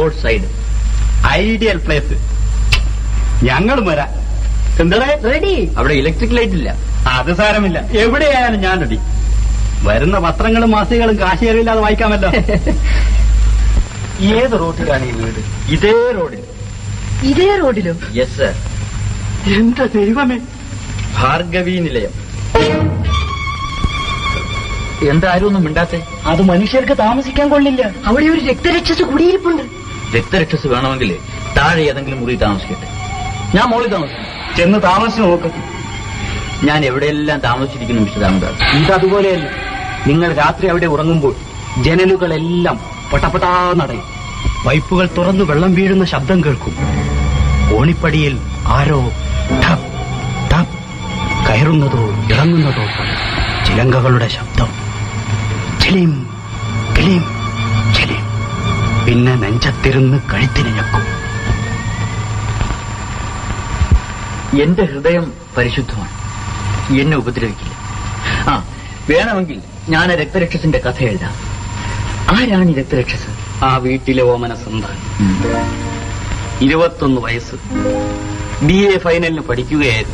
Road side ideal place ഞങ്ങളും വരാം എന്താ റെഡി അവിടെ ഇലക്ട്രിക് ലൈറ്റ് ഇല്ല അത് സാരമില്ല എവിടെയായാലും ഞാൻ റെഡി വരുന്ന പത്രങ്ങളും മാസികകളും കാശിയറിയില്ലാതെ വായിക്കാമല്ലോ ഏത് റോഡിലാണ് ഈ വീട് ഇതേ റോഡിൽ ഇതേ റോഡിലോ യെസ് സർ എന്റെ ദൈവമേ ഭാർഗവി നിലയം എന്താരും ഒന്നും മിണ്ടാത്തെ അത് മനുഷ്യർക്ക് താമസിക്കാൻ കൊള്ളില്ല അവിടെ ഒരു രക്തരക്ഷസ് കുടിയിരിപ്പുണ്ട് രക്തരക്ഷസ് വേണമെങ്കിൽ താഴെ ഏതെങ്കിലും മുറി താമസിക്കട്ടെ ഞാൻ മോളിൽ താമസിക്കും ചെന്ന് താമസിച്ച് നോക്ക് ഞാൻ എവിടെയെല്ലാം താമസിച്ചിരിക്കുന്നു മിസ്റ്റർ രാമദാസ് ഇതതുപോലെയല്ല നിങ്ങൾ രാത്രി അവിടെ ഉറങ്ങുമ്പോൾ ജനലുകളെല്ലാം പട്ടപട്ടാന്നടയും പൈപ്പുകൾ തുറന്നു വെള്ളം വീഴുന്ന ശബ്ദം കേൾക്കും ഓണിപ്പടിയിൽ ആരോ ടപ് ടപ് കയറുന്നതോ ഇറങ്ങുന്നതോ പോലെ ചിലങ്കകളുടെ ശബ്ദം ചിലിം കിളിം ചിലിം പിന്നെ നെഞ്ചത്തിരുന്ന് കഴുത്തിന് ഞെക്കും എന്റെ ഹൃദയം പരിശുദ്ധമാണ് എന്നെ ഉപദ്രവിക്കില്ല ആ വേണമെങ്കിൽ ഞാൻ ആ രക്തരക്ഷസിന്റെ കഥ എഴുതാം ആരാണ് ഈ രക്തരക്ഷസ് ആ വീട്ടിലെ ഓമന സന്താനം ഉം. ഇരുപത്തൊന്ന് വയസ്സ് ബി എ ഫൈനലിന് പഠിക്കുകയായിരുന്നു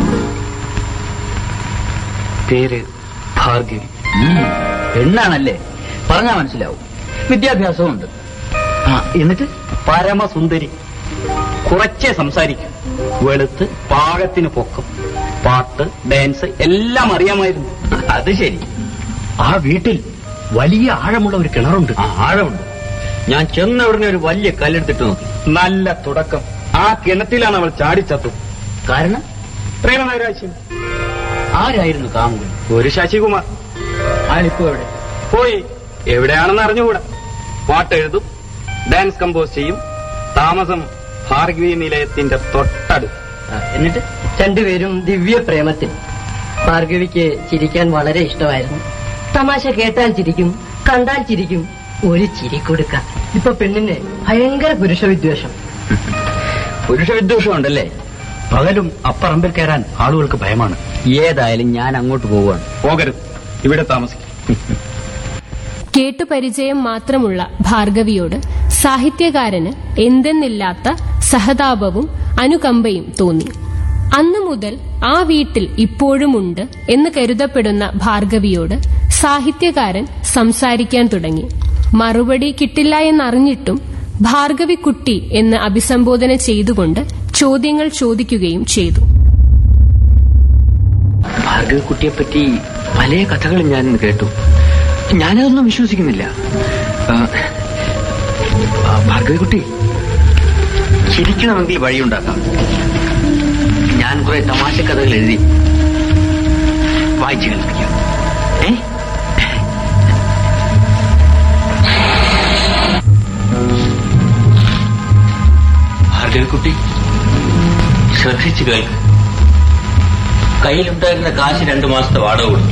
പേര് ഭാർഗവി ഉം. പെണ്ണാണല്ലേ പറഞ്ഞാ മനസ്സിലാവും വിദ്യാഭ്യാസവും ഉണ്ട് ആ എന്നിട്ട് പരമസുന്ദരി കുറച്ചേ സംസാരിക്കും വെളുത്ത് പാകത്തിന് പൊക്കം പാട്ട് ഡാൻസ് എല്ലാം അറിയാമായിരുന്നു അത് ശരി ആ വീട്ടിൽ വലിയ ആഴമുള്ള ഒരു കിണറുണ്ട് ആ ആഴമുണ്ട് ഞാൻ ചെന്ന ഉടനെ ഒരു വലിയ കല്ലെടുത്തിട്ട് നോക്കി നല്ല തുടക്കം ആ കിണറ്റിലാണ് അവൾ ചാടിച്ചത്തു കാരണം പ്രേമനൈരാശ്യം ആരായിരുന്നു കാമുകൻ ഒരു ശശികുമാർ അയാളിപ്പോ എവിടെ പോയി എവിടെയാണെന്ന് അറിഞ്ഞുകൂടാ പാട്ട് എഴുതും ഡാൻസ് കമ്പോസ് ചെയ്യും താമസം ഭാർഗവി നിലയത്തിന്റെ തൊട്ടടുത്ത് ആ, എന്നിട്ട് രണ്ടുപേരും ദിവ്യ പ്രേമത്തിൽ ഭാർഗവിക്ക് ചിരിക്കാൻ വളരെ ഇഷ്ടമായിരുന്നു തമാശ കേട്ടാൽ ചിരിക്കും കണ്ടാൽ ചിരിക്കും ഒരു ചിരി കൊടുക്ക ഇപ്പൊ പെണ്ണിന് ഭയങ്കര പുരുഷ വിദ്വേഷം പുരുഷ വിദ്വേഷം ഉണ്ടല്ലേ പകലും അപ്പറമ്പിൽ കയറാൻ ആളുകൾക്ക് ഭയമാണ് ഏതായാലും ഞാൻ അങ്ങോട്ട് പോവുകയാണ് പോകരുത് ഇവിടെ താമസിക്കും കേട്ടുപരിചയം മാത്രമുള്ള ഭാർഗവിയോട് സാഹിത്യകാരന് എന്തെന്നില്ലാത്ത സഹതാപവും അനുകമ്പയും തോന്നി അന്നു മുതൽ ആ വീട്ടിൽ ഇപ്പോഴുമുണ്ട് എന്ന് കരുതപ്പെടുന്ന ഭാർഗവിയോട് സാഹിത്യകാരൻ സംസാരിക്കാൻ തുടങ്ങി മറുപടി കിട്ടില്ല എന്നറിഞ്ഞിട്ടും ഭാർഗവി കുട്ടി എന്ന് അഭിസംബോധന ചെയ്തുകൊണ്ട് ചോദ്യങ്ങൾ ചോദിക്കുകയും ചെയ്തു ഭാർഗവ കുട്ടിയെ പറ്റി പല കഥകളും ഞാൻ കേട്ടു ഞാനതൊന്നും വിശ്വസിക്കുന്നില്ല ആ, ആ, ഭാർഗവി കുട്ടി ചിരിക്കണമെങ്കിൽ വഴിയുണ്ടാക്കാം ഞാൻ കുറെ തമാശ കഥകൾ എഴുതി വായിച്ചു കേൾപ്പിക്കാം ഏ ഭാർഗവി കുട്ടി ശ്രദ്ധിച്ചു കേൾക്കും കയ്യിലുണ്ടായിരുന്ന കാശ് രണ്ടു മാസത്തെ വാടക കൊടുത്തു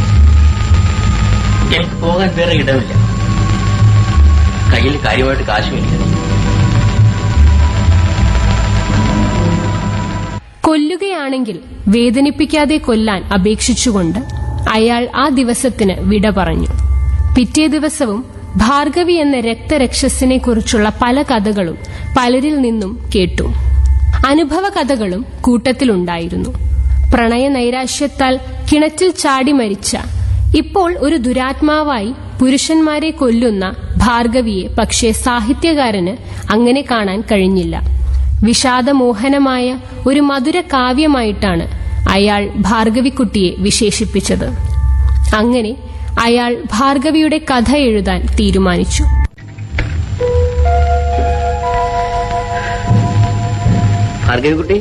എനിക്ക് പോകാൻ വേറെ ഇടമില്ല കയ്യിൽ കാര്യമായിട്ട് കാശുമില്ല കൊല്ലുകയാണെങ്കിൽ വേദനിപ്പിക്കാതെ കൊല്ലാൻ അപേക്ഷിച്ചുകൊണ്ട് അയാൾ ആ ദിവസത്തിന് വിട പറഞ്ഞു പിറ്റേ ദിവസവും ഭാർഗവി എന്ന രക്തരക്ഷസിനെ കുറിച്ചുള്ള പല കഥകളും പലരിൽ നിന്നും കേട്ടു അനുഭവ കഥകളും കൂട്ടത്തിലുണ്ടായിരുന്നു പ്രണയ നൈരാശ്യത്താൽ കിണറ്റിൽ ചാടി മരിച്ച ഇപ്പോൾ ഒരു ദുരാത്മാവായി പുരുഷന്മാരെ കൊല്ലുന്ന ഭാർഗവിയെ പക്ഷേ സാഹിത്യകാരന് അങ്ങനെ കാണാൻ കഴിഞ്ഞില്ല വിഷാദമോഹനമായ ഒരു മധുര കാവ്യമായിട്ടാണ് അയാൾ ഭാർഗവിക്കുട്ടിയെ വിശേഷിപ്പിച്ചത് അങ്ങനെ അയാൾ ഭാർഗവിയുടെ കഥ എഴുതാൻ തീരുമാനിച്ചു ഭാർഗവി കുട്ടി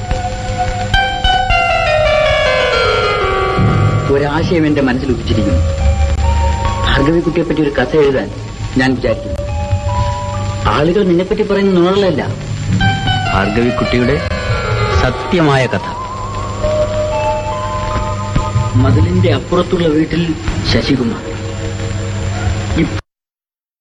ഒരാശയം എന്റെ മനസ്സിൽ ഉദിച്ചിരിക്കുന്നു ഭാർഗവി കുട്ടിയെ പറ്റി ഒരു കഥ എഴുതാൻ ഞാൻ വിചാരിക്കുന്നു ആളുകൾ നിന്നെപ്പറ്റി പറയുന്ന നുണകളല്ല ഭാർഗവി കുട്ടിയുടെ സത്യമായ കഥ മതിലിന്റെ അപ്പുറത്തുള്ള വീട്ടിൽ ശശികുമാർ